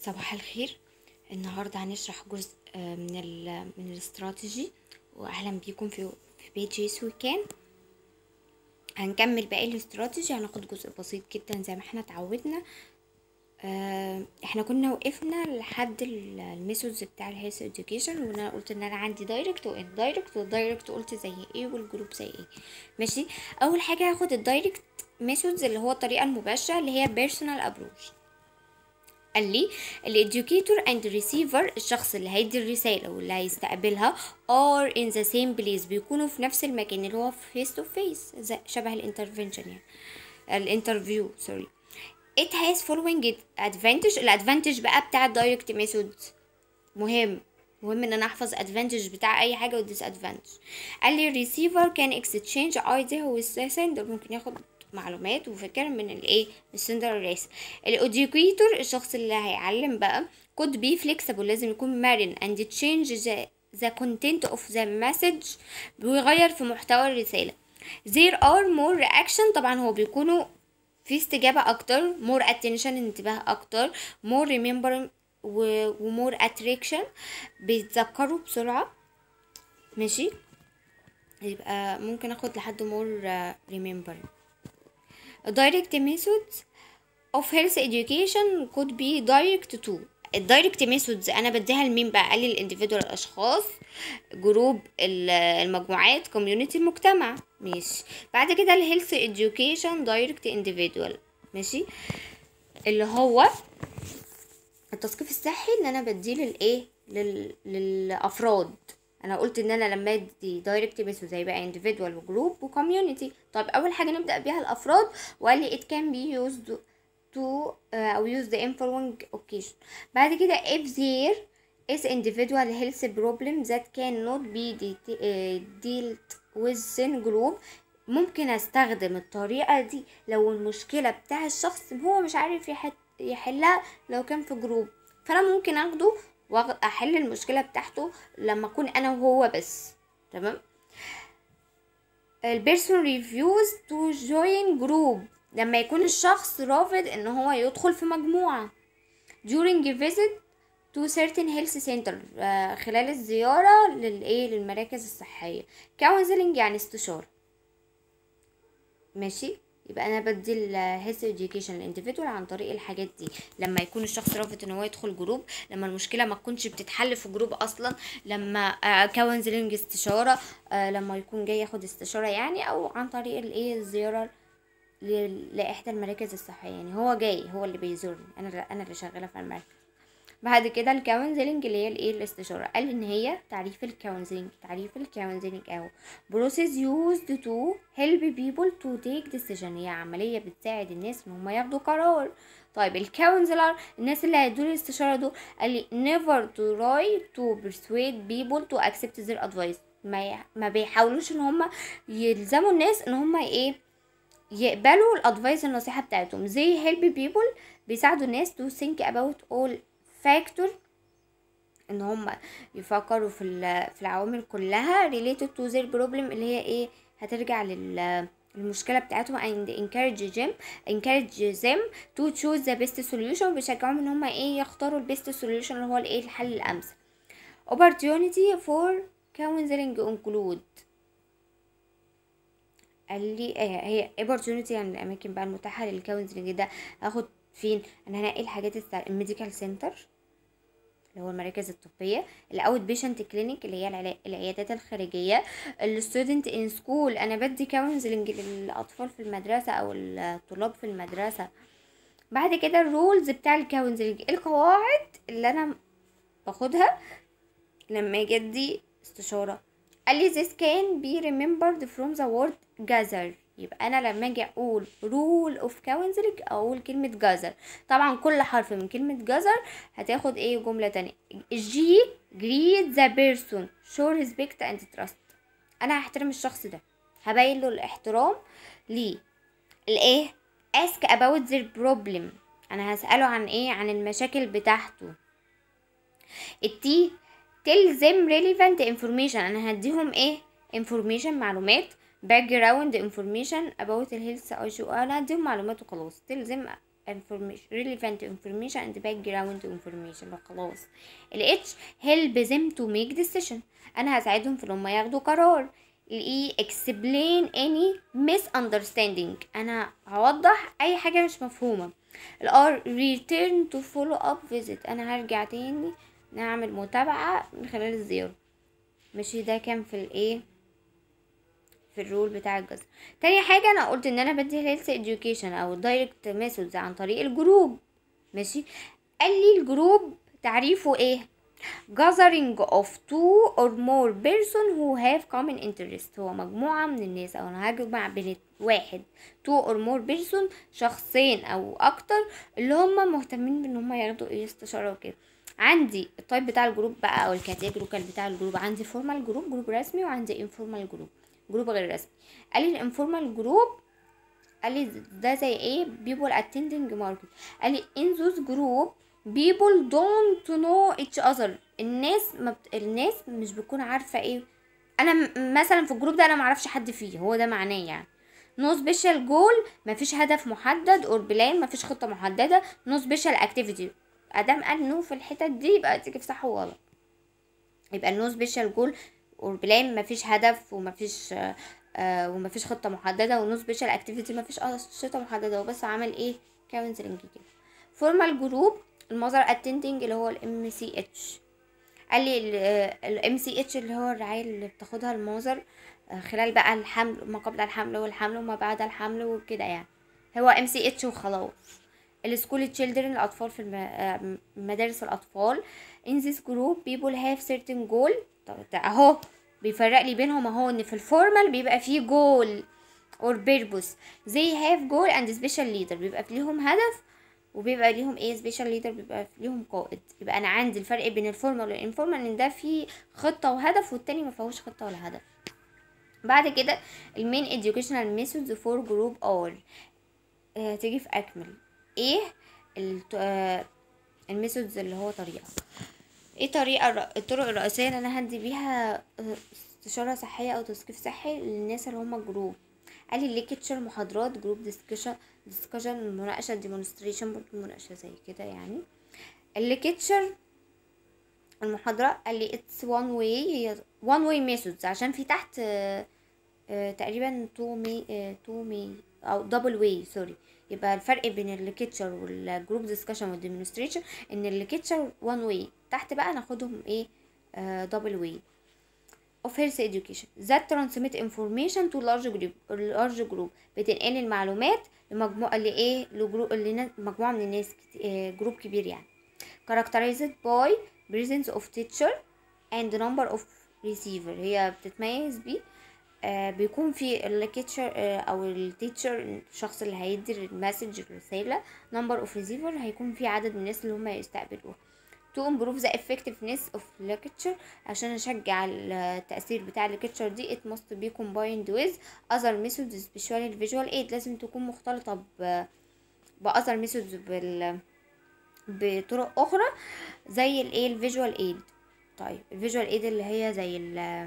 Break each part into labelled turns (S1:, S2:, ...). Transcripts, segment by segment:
S1: صباح الخير النهارده هنشرح جزء آه، من ال من الاستراتيجي واهلا بيكم في في بيج يس وكان هنكمل باقي الاستراتيجي هناخد جزء بسيط جدا زي ما احنا اتعودنا آه، احنا كنا وقفنا لحد الميثودز بتاع الهيلث اديوكيشن وانا قلت ان انا عندي دايركت واندايركت والدايركت قلت زي ايه والجروب زي ايه ماشي اول حاجه هاخد الدايركت ميثودز اللي هو الطريقه المباشره اللي هي بيرسونال ابروش قال لي الاديوكيتور اند ريسيفر الشخص اللي هيدي الرساله واللي هيستقبلها are in the same place بيكونوا في نفس المكان اللي هو face to face زي شبه الانترفنشن يعني الانترفيو سوري it has following advantage الادفانتج بقى بتاع الدايركت ميثود مهم مهم ان انا احفظ advantage بتاع اي حاجه وديس ادفانتج قال لي الريسيفر كان exchange idea with the sender ممكن ياخد معلومات وفكر من الايه من السندر الرئيسي الاوديوكيتور الشخص اللي هيعلم بقى could be flexible لازم يكون مرن and change the, the content of the message بيغير في محتوى الرسالة there are more reaction طبعا هو بيكونوا في استجابة أكتر more attention انتباه أكتر more remembering و, و more attraction بيتذكروا بسرعة ماشي يبقى ممكن اخد لحد more uh, remembering direct methods of health education could be direct to الدايركت ميثودز انا بديها لمين بقى قال لي الانديفيدوال الاشخاص جروب المجموعات كوميونتي المجتمع ماشي بعد كده الهيلث education دايركت individual ماشي اللي هو التثقيف الصحي ان انا بديه للايه لل... للافراد انا قلت ان انا لما ادي دايركت ميثود هيبقى individual وجروب وكوميونتي طيب اول حاجه نبدا بيها الافراد وقال لي it can be used to uh, او use the following occasion بعد كده if there is individual health problem that cannot be de- uh, dealt within group ممكن استخدم الطريقة دي لو المشكلة بتاع الشخص هو مش عارف يحت- يحلها لو كان في جروب فانا ممكن اخده واحل المشكلة بتاعته لما اكون انا وهو بس تمام البيرسون ريفيوز تو جوين جروب لما يكون الشخص رافض ان هو يدخل في مجموعة during a visit to certain health center آه، خلال الزيارة للايه للمراكز الصحية counseling يعني استشارة ماشي يبقى انا بدي الهيلث اديوكيشن الانديفيدوال عن طريق الحاجات دي لما يكون الشخص رافض ان هو يدخل جروب لما المشكله ما تكونش بتتحل في جروب اصلا لما كونسلنج استشاره آه، لما يكون جاي ياخد استشاره يعني او عن طريق الايه الزياره ل- لاحدى المراكز الصحيه يعني هو جاي هو اللي بيزورني انا اللي- انا اللي شغاله في المركز بعد كده الكونسلنج اللي هي الايه الاستشاره قال ان هي تعريف الكونسلنج تعريف الكونسلنج اهو process used to help people to take decision هي عمليه بتساعد الناس ان هم ياخدوا قرار طيب الكونسلر الناس اللي هيدوا الاستشاره دول قال لي never to try to persuade people to accept their advice ما ي- ما بيحاولوش ان هم يلزموا الناس ان هم ايه يقبلوا الادفايس النصيحه بتاعتهم زي help people بيساعدوا الناس to think about all factor ان هم يفكروا في ال- في العوامل كلها related to their problem اللي هي ايه هترجع لل المشكله بتاعتهم and encourage them encourage them to choose the best solution بيشجعوهم ان هم ايه يختاروا البيست solution اللي هو الايه الحل الامثل opportunity for counseling include قال لي آه هي opportunity يعني الاماكن بقى المتاحه للكونسلنج ده هاخد فين انا هنقي الحاجات الميديكال سنتر اللي هو المراكز الطبية الاوت بيشنت كلينيك اللي هي العلا- العيادات الخارجية الستودنت ان سكول انا بدي كونسلنج للاطفال في المدرسة او الطلاب في المدرسة بعد كده الرولز بتاع الكونسلنج القواعد اللي انا باخدها لما اجي ادي استشارة قال لي this can be remembered from the word gather يبقى انا لما اجي اقول rule of counseling اقول كلمة gather طبعا كل حرف من كلمة gather هتاخد ايه جملة تانية جي greet the person show respect and trust انا هحترم الشخص ده هبين له الاحترام ليه الايه ask about their problem انا هسأله عن ايه عن المشاكل بتاعته التي tell them relevant information انا هديهم ايه information معلومات background information about الهيلث issue انا هديهم معلومات وخلاص tell them information relevant information and background information خلاص ال H help them to make decision انا هساعدهم في لما ياخدوا قرار ال E explain any misunderstanding انا هوضح اي حاجة مش مفهومة ال R return to follow up visit انا هرجع تاني نعمل متابعة من خلال الزيارة ماشي ده كان في الايه في الرول بتاع الجزر تاني حاجة انا قلت ان انا بدي هيلث education او دايركت ميثودز عن طريق الجروب ماشي قال لي الجروب تعريفه ايه gathering of two or more person who have common interest هو مجموعة من الناس او انا هجمع بين واحد two or more person شخصين او اكتر اللي هم مهتمين بان هم ياخدوا ايه استشارة وكده عندي التايب بتاع الجروب بقى او الكاتيجوريكال بتاع الجروب عندي فورمال جروب جروب رسمي وعندي انفورمال جروب جروب غير رسمي قال لي الانفورمال جروب قال لي ده زي ايه people attending market قال لي in those group people don't know each other الناس ما بت... الناس مش بتكون عارفه ايه انا م- مثلا في الجروب ده انا معرفش حد فيه هو ده معناه يعني نو سبيشال جول مفيش هدف محدد اور بلان مفيش خطه محدده نو سبيشال اكتيفيتي ادام قال نو في الحتت دي يبقى تيجي في صح وغلط يبقى نو سبيشال جول اور بلان مفيش هدف ومفيش آه آه ومفيش خطه محدده ونو سبيشال اكتيفيتي مفيش انشطه محدده هو بس عمل ايه كونسلنج كده فورمال جروب المظهر اتندنج اللي هو الام سي اتش قال لي الام سي اتش اللي هو الرعايه اللي بتاخدها الموزر آه، خلال بقى الحمل ما قبل الحمل والحمل وما بعد الحمل وكده يعني هو ام سي اتش وخلاص السكول تشيلدرن الاطفال في الم- آه، مدارس الاطفال in this group people have certain goal طب ده اهو بيفرق لي بينهم اهو ان في الفورمال بيبقى فيه جول or purpose they have goal and special leader بيبقى في ليهم هدف وبيبقى ليهم ايه سبيشال ليدر بيبقى في ليهم قائد يبقى انا عندي الفرق بين الفورمال والانفورمال ان ده فيه خطه وهدف والتاني ما فيهوش خطه ولا هدف بعد كده المين educational methods for group are آه تيجي في اكمل ايه الت- آه الميثودز اللي هو طريقه ايه طريقه الر- الطرق الرئيسيه اللي انا هدي بيها آه، استشاره صحيه او تثقيف صحي للناس اللي هم جروب قال لي ليكتشر محاضرات جروب ديسكشن ديسكشن مناقشه ديمونستريشن برضه مناقشه زي كده يعني الليكتشر المحاضرة قال لي it's one way هي one way methods عشان في تحت آه، آه، تقريبا two way آه، two way أو double way سوري يبقى الفرق بين الليكتشر والجروب ديسكشن والديمونستريشن ان الليكتشر one way تحت بقى ناخدهم ايه آه، double way of health education that transmit information to large group large group بتنقل المعلومات لمجموعة لإيه لجروب لمجموعة من الناس كت- آه، جروب كبير يعني characterized by presence of teacher and number of receiver هي بتتميز بيه آه بيكون في الليكتشر آه او التيتشر الشخص اللي هيدي المسج الرسالة number of receiver هيكون في عدد من الناس اللي هم يستقبلوها to improve the effectiveness of lecture عشان اشجع التأثير بتاع الlecture دي it must be combined with other methods especially visual aid لازم تكون مختلطة ب ب other methods بال بطرق اخرى زي الايه الفيجوال ايد طيب الفيجوال ايد اللي هي زي ال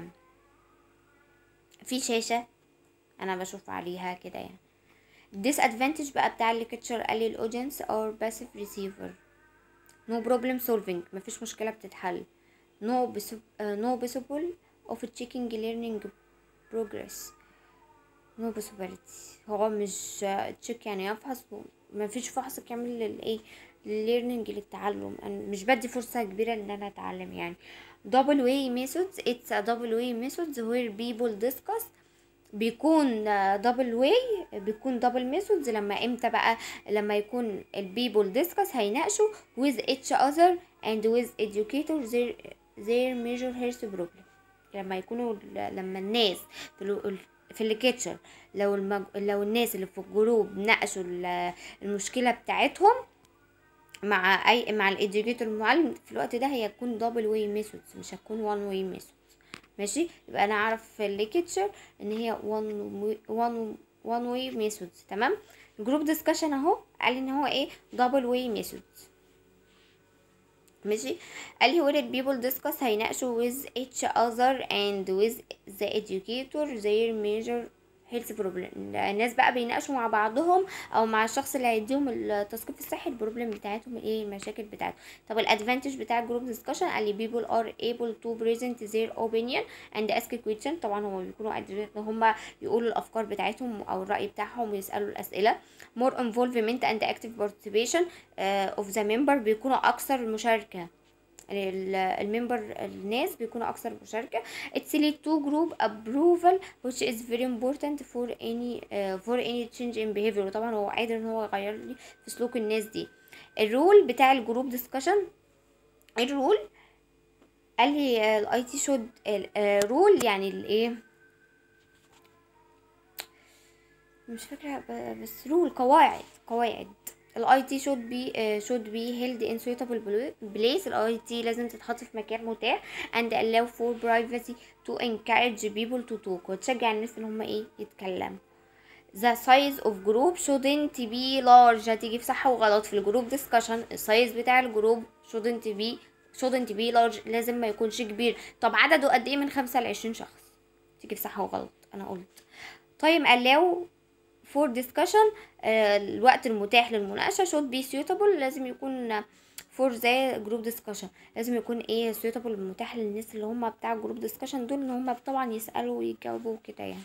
S1: في شاشة انا بشوف عليها كده يعني disadvantage بقى بتاع الليكتشر قال لي الاودينس اور باسيف ريسيفر no problem solving مفيش مشكلة بتتحل no بس- آه، no possible of checking learning progress no possibility هو مش تشيك يعني يفحص مفيش فحص كامل للايه للليرنينج للتعلم انا مش بدي فرصة كبيرة ان انا اتعلم يعني double way methods it's a double way methods where people discuss بيكون دبل واي بيكون دبل ميثودز لما امتى بقى لما يكون البيبول ديسكس هيناقشوا with each other and with educators their their major health problem لما يكونوا لما الناس في ال- في الليكتشر لو المج... لو الناس اللي في الجروب ناقشوا ال- المشكله بتاعتهم مع اي مع الاديوكيتور المعلم في الوقت ده هيكون دبل واي ميثودز مش هتكون وان واي ميثودز ماشي يبقى انا اعرف في الليكتشر ان هي وان وان وان واي ميثودز تمام الجروب ديسكشن اهو قال لي ان هو ايه دبل واي ميثودز ماشي قال لي where people discuss هيناقشوا with each other and with the educator their major هيلث بروبلم الناس بقى بيناقشوا مع بعضهم او مع الشخص اللي هيديهم التثقيف الصحي البروبلم بتاعتهم ايه المشاكل بتاعتهم طب الادفانتج بتاع الجروب ديسكشن قال لي people are able to present their opinion and ask question طبعا هم بيكونوا قادرين ان هم يقولوا الافكار بتاعتهم او الراي بتاعهم ويسالوا الاسئله more involvement and active participation uh, of the member بيكونوا اكثر مشاركه يعني ال- الممبر الناس بيكونوا اكثر مشاركه it's lead to group approval which is very important for any uh, for any change in behavior وطبعا هو قادر ان هو يغير لي في سلوك الناس دي الرول بتاع الجروب ديسكشن الرول قال لي الاي تي شود رول يعني الايه مش فاكره ب- بس رول قواعد قواعد الاي تي should be uh, should be held in suitable pla- place الاي تي لازم تتحط في مكان متاح and allow for privacy to encourage people to talk وتشجع الناس ان هم ايه يتكلموا the size of group shouldn't be large هتيجي في صح وغلط في الجروب discussion السايز بتاع الجروب shouldn't be shouldn't be large لازم ما يكونش كبير طب عدده قد ايه من خمسة لعشرين شخص تيجي في صح وغلط انا قلت طيب allow for discussion آه، الوقت المتاح للمناقشة should be suitable لازم يكون for the group discussion لازم يكون ايه suitable متاح للناس اللي هم بتاع الجروب discussion دول ان هم طبعا يسألوا ويجاوبوا كده يعني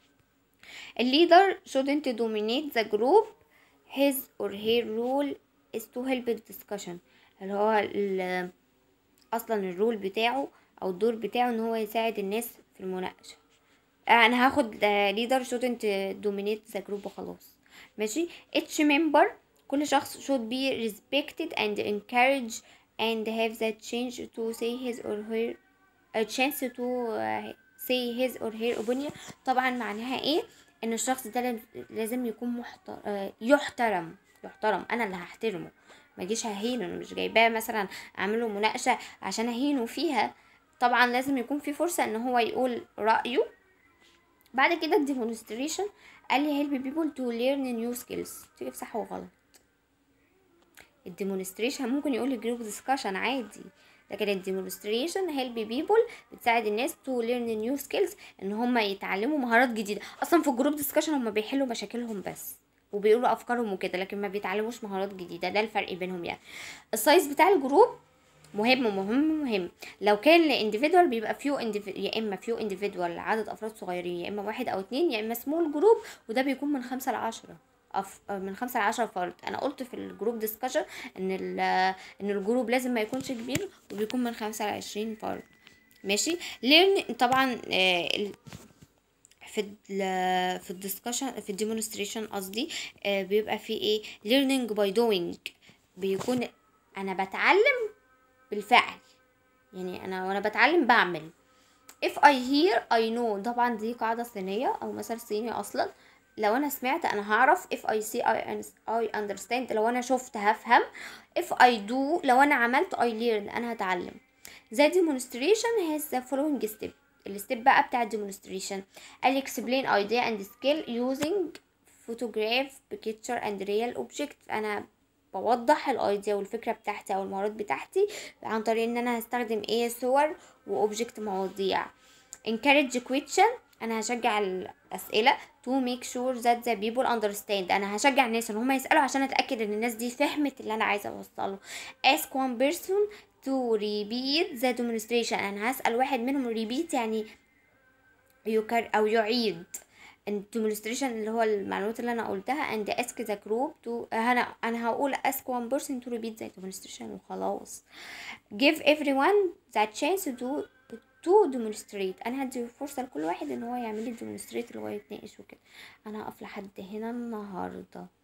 S1: الليدر shouldn't dominate the group his or her role is to help the discussion اللي هو ال- اصلا الرول بتاعه او الدور بتاعه ان هو يساعد الناس في المناقشة انا هاخد leader shouldn't dominate the group وخلاص ماشي each member كل شخص should be respected and encouraged and have the chance to say his or her a chance to uh, say his or her opinion طبعا معناها ايه ان الشخص ده لاز- لازم يكون محتر... آه، يحترم يحترم انا اللي هحترمه ما اجيش اهينه انا مش جايباه مثلا اعمله مناقشه عشان اهينه فيها طبعا لازم يكون في فرصه ان هو يقول رايه بعد كده الديمونستريشن قال لي help people to learn new skills تيجي في صح وغلط الديمونستريشن ممكن يقول جروب ديسكشن عادي لكن الديمونستريشن هيلب بيبول بتساعد الناس تو ليرن نيو سكيلز ان هم يتعلموا مهارات جديده اصلا في الجروب ديسكشن هم بيحلوا مشاكلهم بس وبيقولوا افكارهم وكده لكن ما بيتعلموش مهارات جديده ده الفرق بينهم يعني السايز بتاع الجروب مهم مهم مهم لو كان الانديفيدوال بيبقى فيو يا اما فيو انديفيدوال عدد افراد صغيرين يا اما واحد او اتنين يا اما سمول جروب وده بيكون من خمسة لعشرة أف... من خمسة لعشرة فرد انا قلت في الجروب ديسكشن ان ال... ان الجروب لازم ما يكونش كبير وبيكون من خمسة لعشرين فرد ماشي ليرن طبعا آه، ال- في ال في الدiscussion في الديمونستريشن قصدي آه، بيبقى في ايه learning by doing بيكون انا بتعلم بالفعل يعني انا وانا بتعلم بعمل if I hear I know طبعا دي قاعدة صينية او مثل صيني اصلا لو انا سمعت انا هعرف if I see I, un- I understand لو انا شفت هفهم if I do لو انا عملت I learn انا هتعلم the demonstration has the following step الستيب بقى بتاع الديمونستريشن قال explain idea and skill using photograph picture and real object انا بوضح الايديا والفكره بتاعتي او المهارات بتاعتي عن طريق ان انا هستخدم ايه صور واوبجكت مواضيع encourage question انا هشجع الاسئله to make sure that the people understand انا هشجع الناس ان هم يسالوا عشان اتاكد ان الناس دي فهمت اللي انا عايزه اوصله ask one person to repeat the demonstration انا هسال واحد منهم repeat يعني يكر او يعيد الديمونستريشن اللي هو المعلومات اللي انا قلتها and ask the group to انا انا هقول ask one person to repeat the demonstration وخلاص give everyone the chance to to demonstrate انا هدي فرصه لكل واحد ان هو يعمل لي demonstrate اللي هو يتناقش وكده انا هقف لحد هنا النهارده